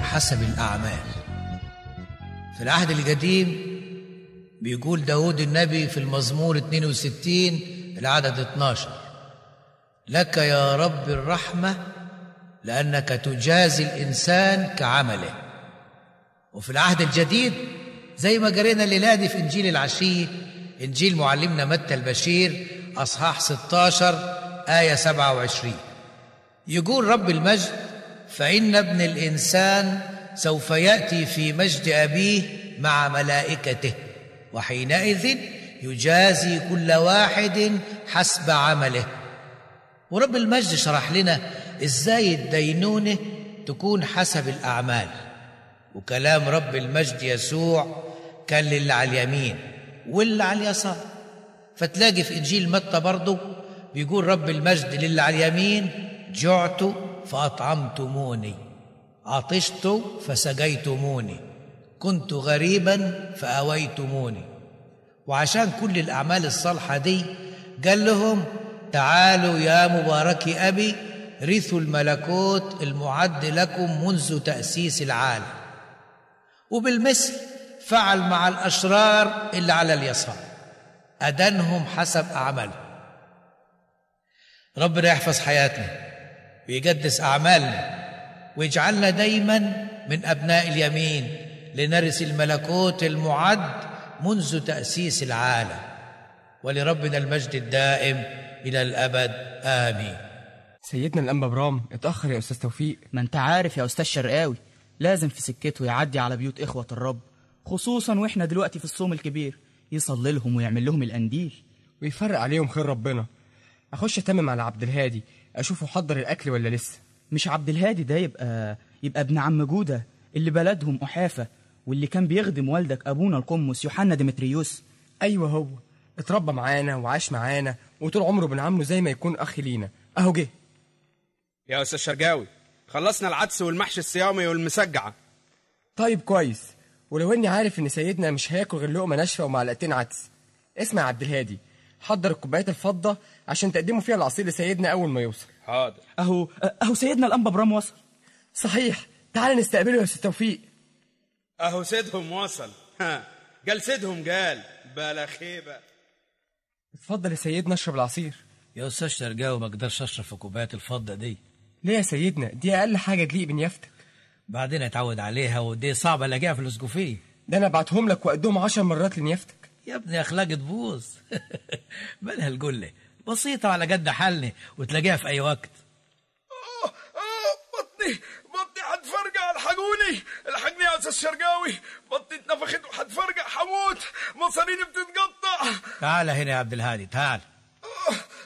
حسب الأعمال في العهد القديم بيقول داود النبي في المزمور 62 العدد 12 لك يا رب الرحمة لأنك تجازي الإنسان كعمله وفي العهد الجديد زي ما قرينا الليلة دي في إنجيل العشية إنجيل معلمنا متى البشير أصحاح 16 آية 27 يقول رب المجد فإن ابن الإنسان سوف يأتي في مجد أبيه مع ملائكته وحينئذ يجازي كل واحد حسب عمله ورب المجد شرح لنا ازاي الدينونة تكون حسب الأعمال وكلام رب المجد يسوع كان للي على اليمين واللي على اليسار فتلاقي في إنجيل متى برضه بيقول رب المجد للي على اليمين جعت فأطعمتموني عطشت فسقيتموني كنت غريبا فأويتموني وعشان كل الأعمال الصالحة دي قال لهم تعالوا يا مبارك أبي رثوا الملكوت المعد لكم منذ تأسيس العالم وبالمثل فعل مع الأشرار اللي على اليسار أدنهم حسب أعمالهم ربنا يحفظ حياتنا ويقدس أعمالنا ويجعلنا دايما من أبناء اليمين لنرث الملكوت المعد منذ تأسيس العالم ولربنا المجد الدائم إلى الأبد آمين سيدنا الأنبا برام اتأخر يا أستاذ توفيق ما انت عارف يا استاذ شرقاوي لازم في سكته يعدي على بيوت اخوة الرب خصوصا واحنا دلوقتي في الصوم الكبير يصلي لهم ويعمل لهم القنديل ويفرق عليهم خير ربنا أخش أتمم على عبد الهادي أشوفه حضر الأكل ولا لسه مش عبد الهادي ده يبقى يبقى ابن عم جودة اللي بلدهم أحافة واللي كان بيخدم والدك أبونا القمص يوحنا ديمتريوس أيوه هو اتربى معانا وعاش معانا وطول عمره بنعامله زي ما يكون أخ لينا أهو جه يا استاذ شرقاوي خلصنا العدس والمحشي الصيامي والمسجعه طيب كويس ولو اني عارف ان سيدنا مش هياكل غير لقمه ناشفه ومعلقتين عدس اسمع يا عبد الهادي حضر الكوبايات الفضه عشان تقدموا فيها العصير لسيدنا اول ما يوصل حاضر أهو أهو سيدنا الأنبا برام وصل صحيح تعال نستقبله يا استاذ توفيق اهو سيدهم وصل ها قال سيدهم قال بلا خيبه اتفضل يا سيدنا اشرب العصير يا أستاذ شرقاوي ما أقدرش أشرب في كوبايات الفضة دي ليه يا سيدنا دي اقل حاجه تليق بنيافتك بعدين اتعود عليها ودي صعبة ألاقيها في الأسقفية ده انا ابعتهم لك وقدهم عشر مرات لنيافتك يا ابني أخلاقي تبوظ مالها الجلة بسيطة على قد حالنا وتلاقيها في أي وقت بطني بطني حتفرقع الحقوني الحقني يا استاذ شرقاوي بطني اتنفخت وحتفرقع حموت مصاريني بتتقطع تعال هنا يا عبد الهادي تعال